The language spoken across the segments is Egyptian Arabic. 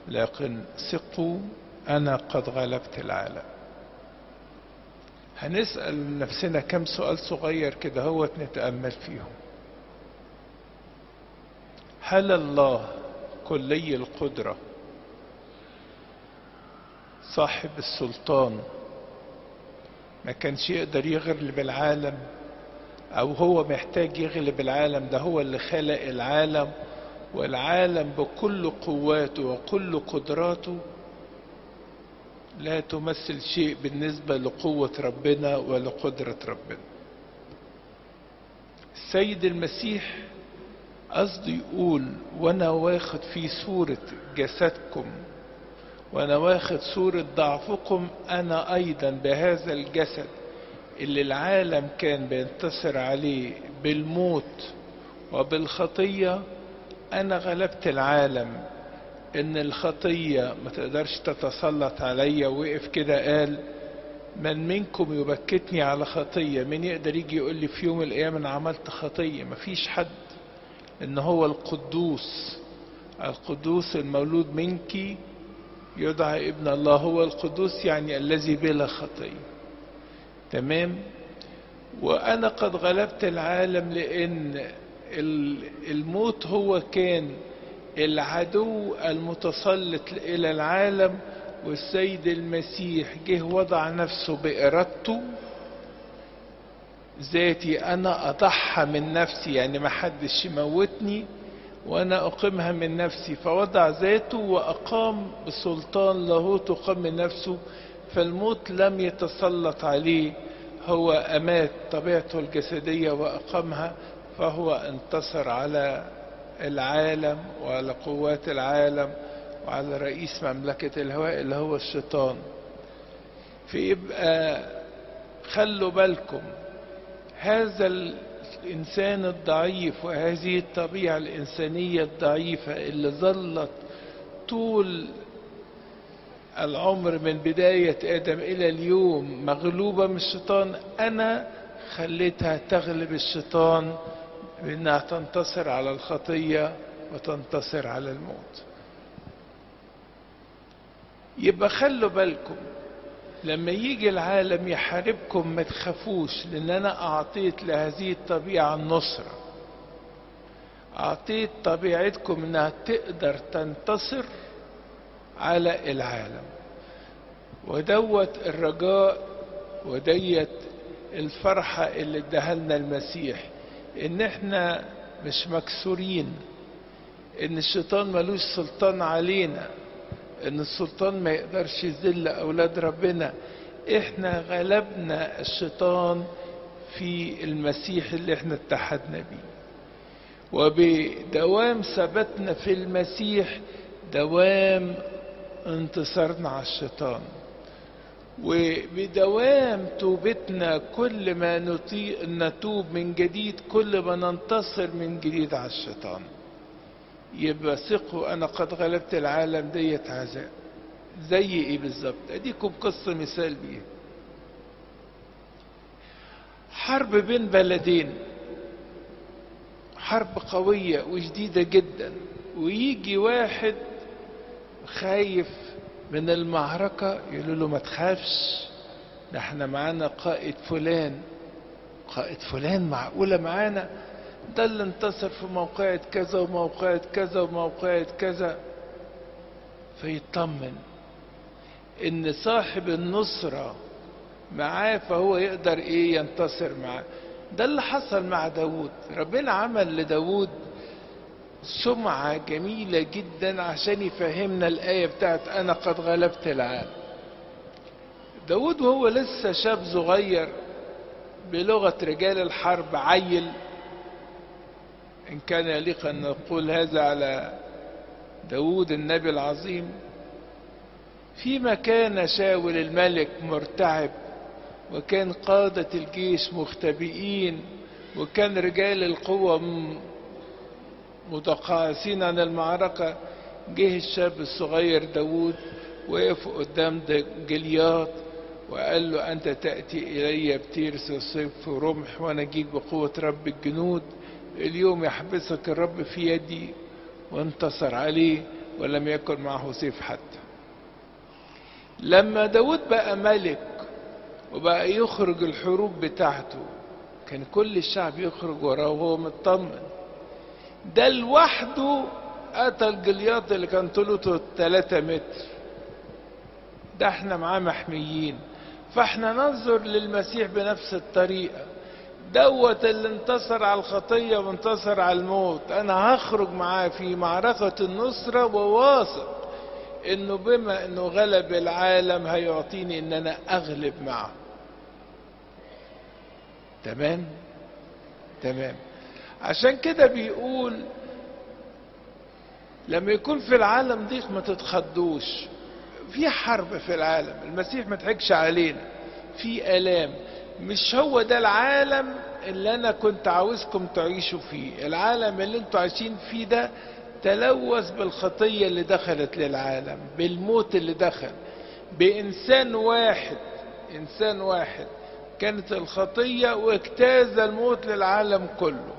لكن ثقوا أنا قد غلبت العالم هنسأل نفسنا كم سؤال صغير كده هو نتأمل فيهم هل الله كلي القدرة صاحب السلطان ما كانش يقدر يغلب العالم او هو محتاج يغلب العالم ده هو اللي خلق العالم والعالم بكل قواته وكل قدراته لا تمثل شيء بالنسبة لقوة ربنا ولقدرة ربنا السيد المسيح قصده يقول وانا واخد في صورة جسدكم وانا واخد صورة ضعفكم انا ايضا بهذا الجسد اللي العالم كان بينتصر عليه بالموت وبالخطية انا غلبت العالم ان الخطية ما تقدرش تتسلط عليا وقف كده قال من منكم يبكتني على خطية من يقدر يجي يقول لي في يوم الايام انا عملت خطية مفيش حد ان هو القدوس القدوس المولود منك يدعى ابن الله هو القدوس يعني الذي بلا خطية تمام وانا قد غلبت العالم لان الموت هو كان العدو المتسلط الى العالم والسيد المسيح جه وضع نفسه بارادته ذاتي انا اضحى من نفسي يعني ما حدش يموتني وانا اقيمها من نفسي فوضع ذاته واقام بسلطان لاهوت قام من نفسه فالموت لم يتسلط عليه هو امات طبيعته الجسدية واقامها فهو انتصر على العالم وعلى قوات العالم وعلى رئيس مملكة الهواء اللي هو الشيطان فيبقى خلوا بالكم هذا الإنسان الضعيف وهذه الطبيعة الإنسانية الضعيفة اللي ظلت طول العمر من بداية آدم إلى اليوم مغلوبة من الشيطان أنا خليتها تغلب الشيطان بأنها تنتصر على الخطية وتنتصر على الموت يبقى خلوا بالكم لما يجي العالم يحاربكم ما تخافوش لان انا اعطيت لهذه الطبيعة النصرة اعطيت طبيعتكم انها تقدر تنتصر على العالم ودوت الرجاء وديت الفرحة اللي اداها لنا المسيح ان احنا مش مكسورين ان الشيطان ملوش سلطان علينا ان السلطان ما يقدرش يذل اولاد ربنا احنا غلبنا الشيطان في المسيح اللي احنا اتحدنا بيه وبدوام ثبتنا في المسيح دوام انتصارنا على الشيطان وبدوام توبتنا كل ما نطيق نتوب من جديد كل ما ننتصر من جديد على الشيطان يبقى ثقوا انا قد غلبت العالم ديت عزاء زي ايه بالظبط اديكم قصة مثال بيه حرب بين بلدين حرب قوية وشديدة جدا ويجي واحد خايف من المعركة يقولوا له ما تخافش ده احنا معانا قائد فلان قائد فلان معقولة معانا ده اللي انتصر في موقعة كذا وموقعة كذا وموقعة كذا فيطمن ان صاحب النصرة معاه فهو يقدر ايه ينتصر معاه ده اللي حصل مع داود ربنا عمل لداود سمعة جميلة جدا عشان يفهمنا الآية بتاعت أنا قد غلبت العالم داود وهو لسه شاب صغير بلغة رجال الحرب عيل إن كان يليق أن نقول هذا على داود النبي العظيم فيما كان شاول الملك مرتعب وكان قادة الجيش مختبئين وكان رجال القوة متقاعسين عن المعركة جه الشاب الصغير داود وقف قدام جلياط وقال له أنت تأتي إلي بتيرس الصيف ورمح وأنا أجيك بقوة رب الجنود اليوم يحبسك الرب في يدي وانتصر عليه ولم يكن معه سيف حتى لما داود بقى ملك وبقى يخرج الحروب بتاعته كان كل الشعب يخرج وراه وهو مطمن ده لوحده قتل جلياط اللي كان طوله 3 متر ده احنا معاه محميين فاحنا ننظر للمسيح بنفس الطريقة دوت اللي انتصر على الخطية وانتصر على الموت انا هخرج معاه في معركة النصرة وواثق انه بما انه غلب العالم هيعطيني ان انا اغلب معه تمام تمام عشان كده بيقول لما يكون في العالم ضيق ما تتخضوش في حرب في العالم المسيح ما تحكش علينا في الام مش هو ده العالم اللي انا كنت عاوزكم تعيشوا فيه العالم اللي انتوا عايشين فيه ده تلوث بالخطيه اللي دخلت للعالم بالموت اللي دخل بانسان واحد انسان واحد كانت الخطيه واجتاز الموت للعالم كله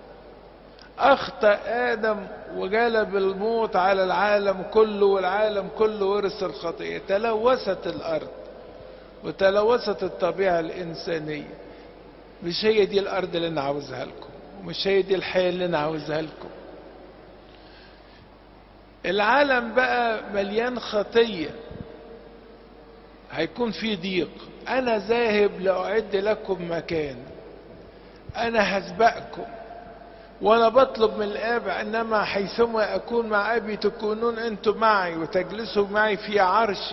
اخطا ادم وجلب الموت على العالم كله والعالم كله ورث الخطيه تلوثت الارض وتلوثت الطبيعه الانسانيه مش هي دي الارض اللي انا عاوزها لكم ومش هي دي الحياه اللي انا عاوزها لكم العالم بقى مليان خطيه هيكون في ضيق انا ذاهب لاعد لكم مكان انا هسبقكم وانا بطلب من الاب انما حيثما اكون مع ابي تكونون انتم معي وتجلسوا معي في عرشي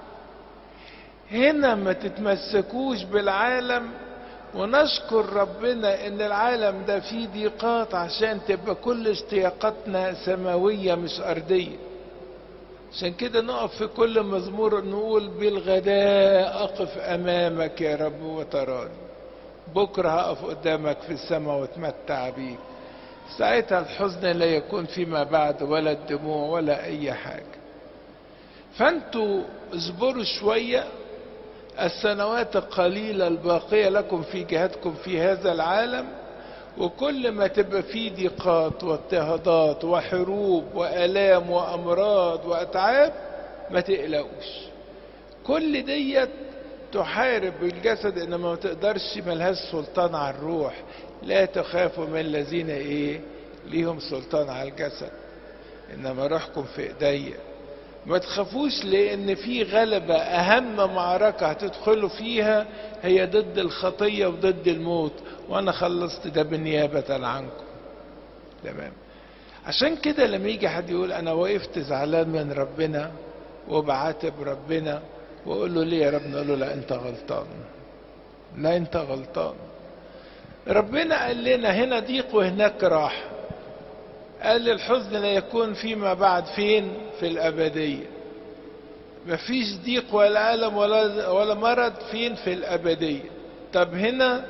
هنا ما تتمسكوش بالعالم ونشكر ربنا ان العالم ده فيه ضيقات عشان تبقى كل اشتياقاتنا سماوية مش ارضية عشان كده نقف في كل مزمور نقول بالغداء اقف امامك يا رب وتراني بكرة هقف قدامك في السماء واتمتع بيك ساعتها الحزن لا يكون فيما بعد ولا الدموع ولا اي حاجة فانتوا اصبروا شوية السنوات القليلة الباقية لكم في جهتكم في هذا العالم وكل ما تبقى فيه ضيقات واضطهادات وحروب وآلام وأمراض وأتعاب ما تقلقوش كل ديت تحارب الجسد انما ما تقدرش ملهاش سلطان على الروح لا تخافوا من الذين ايه ليهم سلطان على الجسد انما روحكم في ايديا ما تخافوش لان في غلبة اهم معركة هتدخلوا فيها هي ضد الخطية وضد الموت وانا خلصت ده بالنيابة عنكم تمام عشان كده لما يجي حد يقول انا وقفت زعلان من ربنا وبعاتب ربنا واقول له ليه يا رب نقول له لا انت غلطان لا انت غلطان ربنا قال لنا هنا ضيق وهناك راحه قال الحزن لا يكون فيما بعد فين في الأبدية مفيش ضيق ولا ألم ولا, ولا مرض فين في الأبدية طب هنا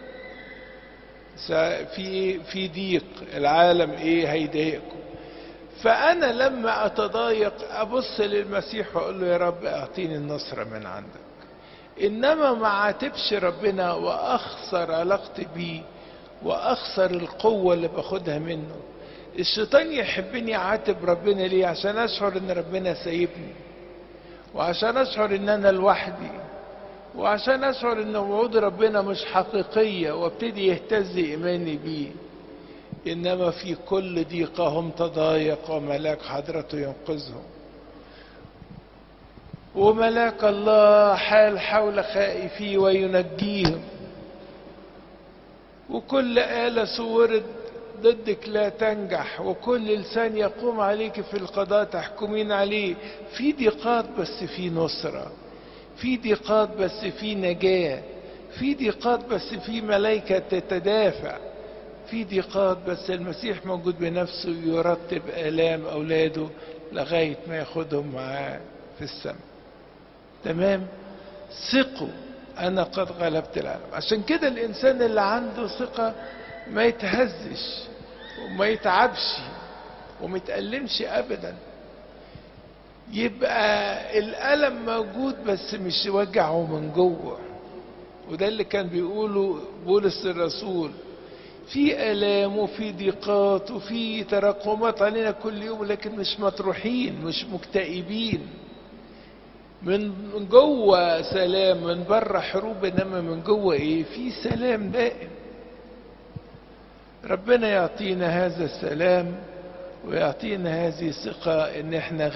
في في ضيق العالم ايه هيضايقكم فأنا لما أتضايق أبص للمسيح وأقول له يا رب أعطيني النصرة من عندك إنما ما عاتبش ربنا وأخسر علاقتي بيه وأخسر القوة اللي باخدها منه الشيطان يحبني اعاتب ربنا ليه عشان اشعر ان ربنا سايبني وعشان اشعر ان انا لوحدي وعشان اشعر ان وعود ربنا مش حقيقية وابتدي يهتز ايماني بيه انما في كل ضيقهم تضايق وملاك حضرته ينقذهم وملاك الله حال حول خائفيه وينجيهم وكل آلة صورت ضدك لا تنجح وكل لسان يقوم عليك في القضاء تحكمين عليه في ضيقات بس في نصرة في ضيقات بس في نجاة في ضيقات بس في ملائكة تتدافع في ضيقات بس المسيح موجود بنفسه يرتب آلام أولاده لغاية ما ياخدهم معاه في السماء تمام ثقوا أنا قد غلبت العالم عشان كده الإنسان اللي عنده ثقة ما يتهزش وما يتعبش وما يتألمش أبدا يبقى الألم موجود بس مش وجعه من جوه وده اللي كان بيقوله بولس الرسول في آلام وفي ضيقات وفي تراكمات علينا كل يوم لكن مش مطروحين مش مكتئبين من جوه سلام من بره حروب انما من جوه ايه في سلام دائم ربنا يعطينا هذا السلام ويعطينا هذه الثقة ان احنا